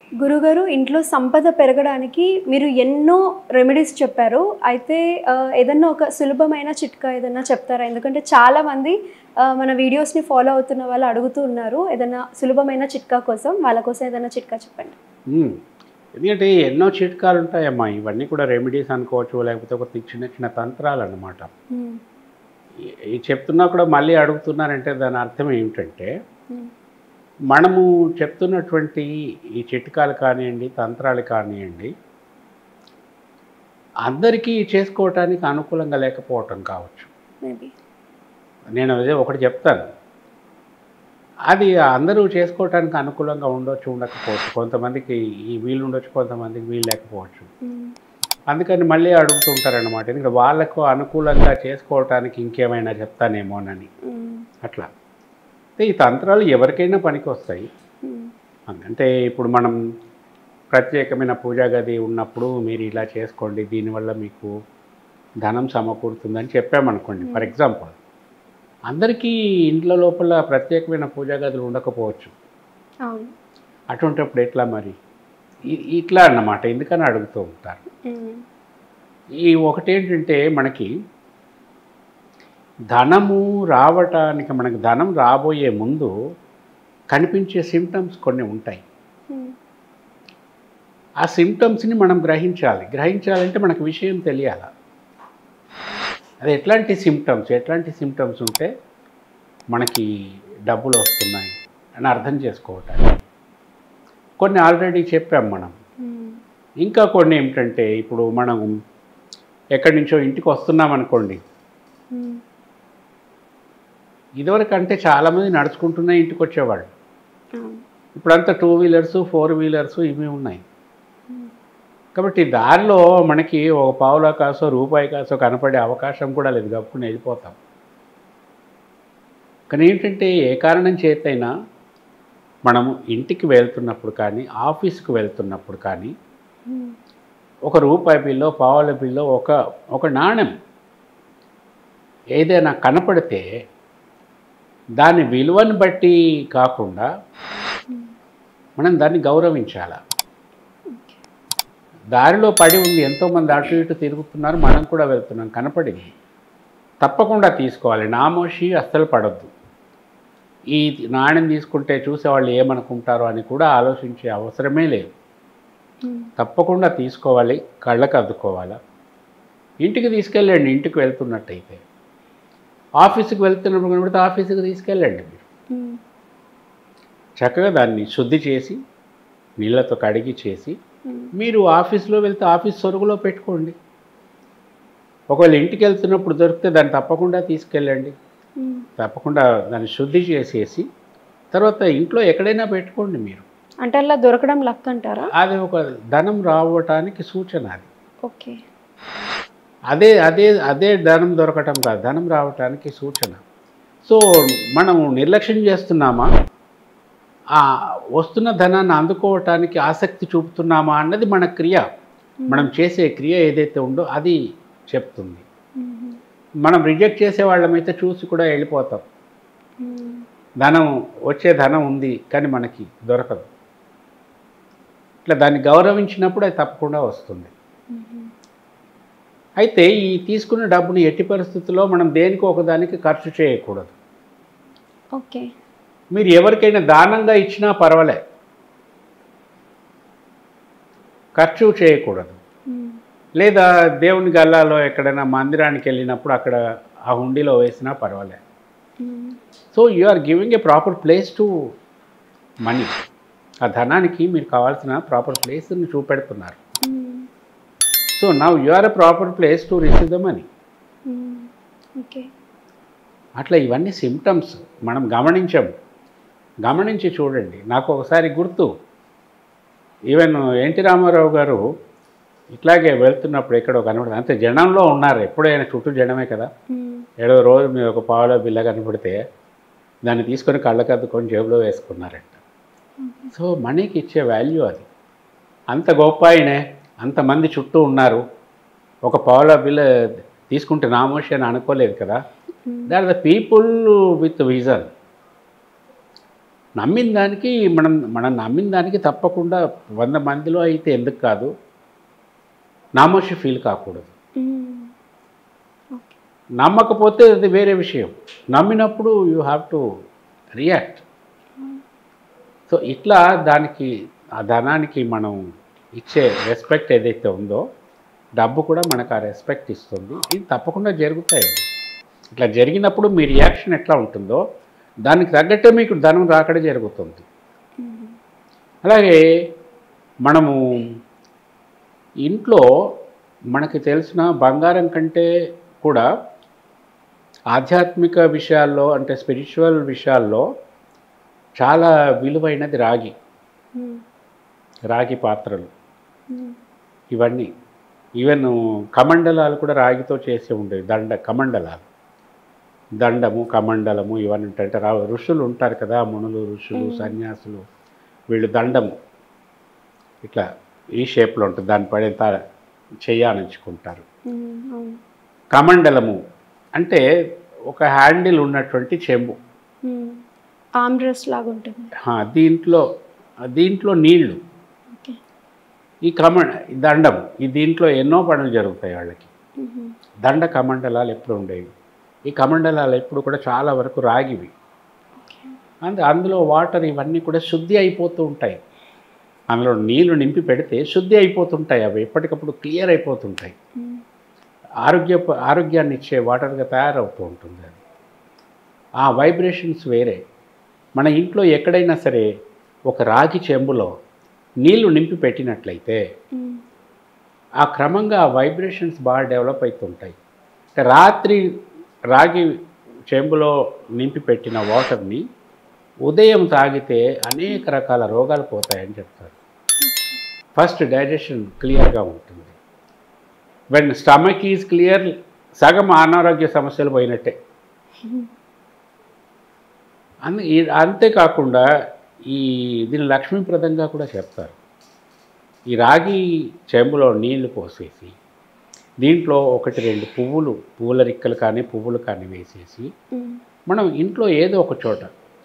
గురుగారు ఇంట్లో సంపద పెరగడానికి మీరు ఎన్నో రెమెడీస్ చెప్పారు అయితే ఆ, ఏదన్నా ఒక సులభమైన చిట్కా ఏదన్నా చెప్తారా ఎందుకంటే చాలా మంది ఆ, మన వీడియోస్ని ఫాలో అవుతున్న వాళ్ళు అడుగుతూ ఉన్నారు ఏదన్నా సులభమైన చిట్కా కోసం వాళ్ళ కోసం ఏదైనా చిట్కా చెప్పండి మ్మ్. ఎందుకంటే ఎన్నో చిట్కాలు ఉంటాయమ్మా ఇవన్నీ కూడా రెమెడీస్ అనుకోవచ్చు లేకపోతే ఒక చిన్న చిన్న తంత్రాలు అన్నమాట మ్మ్. ఈ- ఈ చెప్తున్నా కూడా మళ్ళీ అడుగుతున్నారంటే దాని అర్థం ఏమిటంటే మ్మ్. మనము చెప్తున్నటువంటి ఈ చిట్కాలు కానివ్వండి తంత్రాలు కానివ్వండి అందరికీ చేసుకోవటానికి అనుకూలంగా లేకపోవటం కావచ్చు మేబీ నేను అదే ఒకటి చెప్తాను అది అందరూ చేసుకోవటానికి అనుకూలంగా ఉండొచ్చు ఉండకపోవచ్చు కొంతమందికి ఈ వీలు ఉండొచ్చు కొంతమందికి వీలు లేకపోవచ్చు మ్మ్. అందుకని మళ్ళీ అడుగుతుంటారనమాట ఎందుకంటే వాళ్ళకు అనుకూలంగా చేసుకోవటానికి ఇంకేమైనా చెప్తానేమోనని మ్మ్. అట్లా అయితే ఈ తంత్రాలు ఎవరికైనా పనికి వస్తాయి మ్మ్. అంటే ఇప్పుడు మనం ప్రత్యేకమైన పూజా గది ఉన్నప్పుడు మీరు ఇలా చేసుకోండి దీనివల్ల మీకు ధనం సమకూరుతుందని చెప్పామనుకోండి ఫర్ ఎగ్జాంపుల్ అందరికీ ఇంట్లో లోపల ప్రత్యేకమైన పూజా గదులు ఉండకపోవచ్చు అవును అటువంటిప్పుడు ఎట్లా మరి ఇ- ఇట్లా అన్నమాట ఎందుకని అడుగుతూ ఉంటారు మ్మ్. ఈ ఒకటేంటంటే మనకి ధనము రావటానికి మనకి ధనం రాబోయే ముందు కనిపించే సిమ్టమ్స్ కొన్ని ఉంటాయి మ్మ్. ఆ సిమ్టమ్స్ని మనం గ్రహించాలి గ్రహించాలంటే మనకు విషయం తెలియాలి అది ఎట్లాంటి సిమ్టమ్స్ ఎట్లాంటి సిమ్టమ్స్ ఉంటే మనకి డబ్బులు వస్తున్నాయి అని అర్థం చేసుకోవటానికి కొన్ని ఆల్రెడీ చెప్పాం మనం మ్మ్. ఇంకా కొన్ని ఏమిటంటే ఇప్పుడు మనం ఎక్కడి నుంచో ఇంటికి వస్తున్నాం అనుకోండి మ్మ్. ఇదివరకు అంటే చాలామంది నడుచుకుంటూనే ఇంటికి వచ్చేవాళ్ళు అవును ఇప్పుడంతా టూ వీలర్స్ ఫోర్ వీలర్స్ ఇవి ఉన్నాయి మ్మ్. కాబట్టి దారిలో మనకి ఒక పావులా కాసో రూపాయి కాసో కనపడే అవకాశం కూడా లేదు గప్పుకుని వెళ్ళిపోతాం కానీ ఏంటంటే ఏ కారణం చేతైనా మనము ఇంటికి వెళ్తున్నప్పుడు కానీ ఆఫీస్కి వెళ్తున్నప్పుడు కానీ మ్మ్. ఒక రూపాయి బిల్లో పావుల బిల్లో ఒక ఒక నాణెం ఏదైనా కనపడితే దాని విలువను బట్టి కాకుండా మనం దాన్ని గౌరవించాలి దారిలో పడి ఉంది ఎంతోమంది అటు ఇటు తిరుగుతున్నారు మనం కూడా వెళ్తున్నాం కనపడింది తప్పకుండా తీసుకోవాలి నామోషి అస్సలు పడద్దు ఈ నాణ్యం తీసుకుంటే చూసేవాళ్ళు ఏమనుకుంటారో అని కూడా ఆలోచించే అవసరమే లేదు మ్మ్. తప్పకుండా తీసుకోవాలి కళ్ళకు అద్దుకోవాలా ఇంటికి తీసుకెళ్ళండి ఇంటికి వెళ్తున్నట్టయితే ఆఫీస్కి వెళ్తున్నప్పుడు కనబడితే ఆఫీస్కి తీసుకెళ్ళండి మీరు మ్మ్. చక్కగా దాన్ని శుద్ధి చేసి నీళ్ళతో కడిగి చేసి మ్మ్. మీరు ఆఫీస్లో వెళ్తే ఆఫీస్ సొరుగులో పెట్టుకోండి ఒకవేళ ఇంటికి వెళ్తున్నప్పుడు దొరికితే దాన్ని తప్పకుండా తీసుకెళ్ళండి మ్మ్. తప్పకుండా దాన్ని శుద్ధి చేసేసి తర్వాత ఇంట్లో ఎక్కడైనా పెట్టుకోండి మీరు అంటే అలా దొరకడం లక్ అంటారా అది ఒక ధనం రావటానికి సూచన అది ఓకే అదే అదే అదే ధనం దొరకటం కాదు ధనం రావటానికి సూచన సో మనం నిర్లక్ష్యం చేస్తున్నామా ఆ వస్తున్న ధనాన్ని అందుకోవటానికి ఆసక్తి చూపుతున్నామా అన్నది మన క్రియ మనం చేసే క్రియ ఏదైతే ఉందో అది చెప్తుంది మ్మ్. మనం రిజెక్ట్ చేసే వాళ్ళమైతే చూసి కూడా వెళ్ళిపోతాం మ్మ్. ధనం వచ్చే ధనం ఉంది కానీ మనకి దొరకదు ఇట్లా దాన్ని గౌరవించినప్పుడు అది తప్పకుండా వస్తుంది మ్మ్. అయితే ఈ తీసుకున్న డబ్బుని ఎట్టి పరిస్థితుల్లో మనం దేనికి ఒకదానికి ఖర్చు చేయకూడదు ఓకే మీరు ఎవరికైనా దానంగా ఇచ్చినా పర్వాలే ఖర్చు చేయకూడదు మ్మ్. లేదా దేవుని గల్లాలో ఎక్కడైనా మందిరానికి వెళ్ళినప్పుడు అక్కడ ఆ హుండీలో వేసినా పర్వాలే hmm. So you are giving a proper place to money ఆ ధనానికి మీరు కావాల్సిన ప్రాపర్ ప్లేస్ని చూపెడుతున్నారు hmm. So now you are a proper place to receive the money hmm. Okay అట్లా ఇవన్నీ సిమ్టమ్స్ మనం గమనించాము గమనించి చూడండి నాకు ఒకసారి గుర్తు ఈవెన్ ఎన్టీ రామారావు గారు ఇట్లాగే వెళ్తున్నప్పుడు ఎక్కడో కనబడదు అంతే జనంలో ఉన్నారు ఎప్పుడైనా చుట్టూ జనమే కదా మ్మ్. ఏడో రోజు మీరు ఒక పావులో బిల్ల కనపడితే దాన్ని తీసుకొని కళ్ళకద్దుకొని జేబులో వేసుకున్నారంట సో మనీకి ఇచ్చే వాల్యూ అది అంత గొప్ప ఆయనే అంతమంది చుట్టూ ఉన్నారు ఒక పావుల బిల్ల తీసుకుంటే నామోషి అని అనుకోలేదు కదా hmm. They are the people with vision నమ్మిన దానికి మనం మనం నమ్మిన దానికి తప్పకుండా వంద మందిలో అయితే ఎందుకు కాదు నామోషి ఫీల్ కాకూడదు ఓకే నమ్మకపోతే అది వేరే విషయం నమ్మినప్పుడు you have to react so ఇట్లా దానికి ఆ ధనానికి మనం ఇచ్చే రెస్పెక్ట్ ఏదైతే ఉందో డబ్బు కూడా మనకు ఆ రెస్పెక్ట్ ఇస్తుంది ఇది తప్పకుండా జరుగుతాయి ఇట్లా జరిగినప్పుడు మీ రియాక్షన్ ఎట్లా ఉంటుందో దానికి తగ్గట్టే మీకు ధనం రాకడ జరుగుతుంది అలాగే మనము ఇంట్లో మనకి తెలిసిన బంగారం కంటే కూడా ఆధ్యాత్మిక విషయాల్లో అంటే స్పిరిచువల్ విషయాల్లో చాలా విలువైనది రాగి రాగి పాత్రలు ఇవన్నీ ఈవెన్ కమండలాలు కూడా రాగితో చేసి ఉండేవి దండ కమండలాలు దండము కమండలము ఇవన్నీ ఉంటాయి అంటే రా- ఋషులు ఉంటారు కదా మునులు ఋషులు మ్మ్. సన్యాసులు వీళ్ళు దండము ఇట్లా ఈ షేప్లో ఉంటుంది దానిపైన తా- చెయ్యానంచుకుంటారు అవును కమండలము అంటే ఒక హ్యాండిల్ ఉన్నటువంటి చెంబు ఆమ్ డ్రెస్ లాగా ఉంటుంది ఆ, దీంట్లో దీంట్లో నీళ్లు ఓకే ఈ కమ దండం ఈ దీంట్లో ఎన్నో పనులు జరుగుతాయి వాళ్ళకి దండ కమండలాలు ఎప్పుడు ఉండేవి ఈ కమండలాలు ఎప్పుడు కూడా చాలా వరకు రాగివి ఓకే అందు అందులో వాటర్ ఇవన్నీ కూడా శుద్ధి అయిపోతూ ఉంటాయి అందులో నీళ్లు నింపి పెడితే శుద్ధి అయిపోతుంటాయి అవి ఎప్పటికప్పుడు క్లియర్ అయిపోతుంటాయి ఆరోగ్య ఆరోగ్యాన్ని ఇచ్చే వాటర్గా తయారవుతూ ఉంటుంది అది ఆ వైబ్రేషన్స్ వేరే మన ఇంట్లో ఎక్కడైనా సరే ఒక రాగి చెంబులో నీళ్లు నింపి పెట్టినట్లయితే ఆ క్రమంగా ఆ వైబ్రేషన్స్ బాగా డెవలప్ అవుతుంటాయి అంటే రాత్రి రాగి చెంబులో నింపి పెట్టిన వాటర్ని ఉదయం తాగితే అనేక రకాల రోగాలు పోతాయని చెప్తారు ఫస్ట్ డైజెషన్ క్లియర్గా ఉంటుంది వెన్ స్టమక్ ఈజ్ క్లియర్ సగం అనారోగ్య సమస్యలు పోయినట్టే అందు ఈ- అంతేకాకుండా ఈ దీన్ని లక్ష్మీప్రదంగా కూడా చెప్తారు ఈ రాగి చెంబులో నీళ్లు పోసేసి దీంట్లో ఒకటి రెండు పువ్వులు పువ్వుల రిక్కలు కానీ పువ్వులు కానీ వేసేసి మనం ఇంట్లో ఏదో ఒక చోట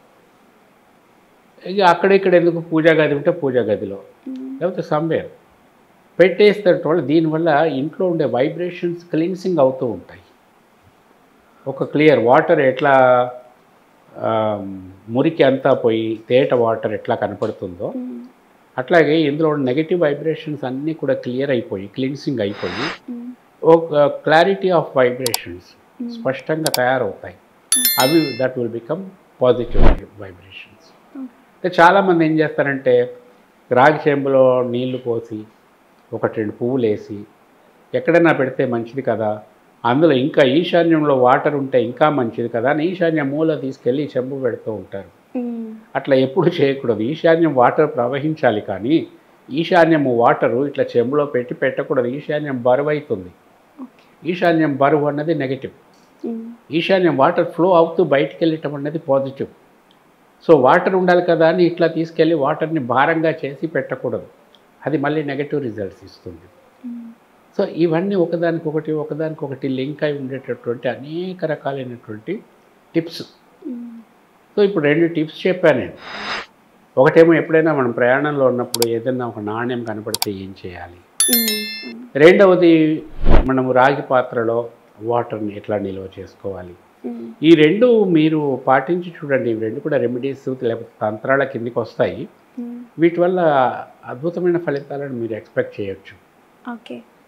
ఇక అక్కడిక్కడ ఎందుకు పూజా గది ఉంటే పూజా గదిలో లేకపోతే సమ్వేర్ పెట్టేస్తే వాళ్ళు దీనివల్ల ఇంట్లో ఉండే వైబ్రేషన్స్ క్లీన్సింగ్ అవుతూ ఉంటాయి ఒక క్లియర్ వాటర్ ఎట్లా ఆ, మురికి అంతా పోయి తేట వాటర్ ఎట్లా కనపడుతుందో అట్లాగే ఇందులో ఉన్న నెగటివ్ వైబ్రేషన్స్ అన్నీ కూడా క్లియర్ అయిపోయి క్లీన్సింగ్ అయిపోయి ఒక క్లారిటీ ఆఫ్ వైబ్రేషన్స్ స్పష్టంగా తయారవుతాయి అవి that will become positive vibrations అంటే చాలామంది ఏం చేస్తారంటే రాగి చెంబులో నీళ్లు పోసి ఒకటి రెండు పువ్వులు వేసి ఎక్కడైనా పెడితే మంచిది కదా అందులో ఇంకా ఈశాన్యంలో వాటర్ ఉంటే ఇంకా మంచిది కదా అని ఈశాన్య మూల తీసుకెళ్ళి చెంబు పెడుతూ ఉంటారు అట్లా ఎప్పుడు చేయకూడదు ఈశాన్యం వాటర్ ప్రవహించాలి కానీ ఈశాన్యము వాటరు ఇట్లా చెంబులో పెట్టి పెట్టకూడదు ఈశాన్యం బరువు అవుతుంది ఈశాన్యం బరువు అన్నది నెగటివ్ ఈశాన్యం వాటర్ ఫ్లో అవుతూ బయటికి వెళ్ళటం అన్నది పాజిటివ్ సో వాటర్ ఉండాలి కదా అని ఇట్లా తీసుకెళ్ళి వాటర్ని భారంగా చేసి పెట్టకూడదు అది మళ్ళీ నెగటివ్ రిజల్ట్స్ ఇస్తుంది సో ఇవన్నీ ఒకదానికొకటి ఒకదానికొకటి లింక్ అయి ఉండేటటువంటి అనేక రకాలైనటువంటి టిప్స్ సో ఇప్పుడు రెండు టిప్స్ చెప్పాను నేను ఒకటేమో ఎప్పుడైనా మనం ప్రయాణంలో ఉన్నప్పుడు ఏదైనా ఒక నాణ్యం కనపడితే ఏం చేయాలి రెండవది మనము రాగి పాత్రలో వాటర్ని ఎట్లా నిల్వ చేసుకోవాలి ఈ రెండు మీరు పాటించి చూడండి ఇవి రెండు కూడా రెమెడీస్ లేకపోతే తంత్రాల కిందికి వస్తాయి వీటి వల్ల అద్భుతమైన ఫలితాలను మీరు ఎక్స్పెక్ట్ చేయొచ్చు ఓకే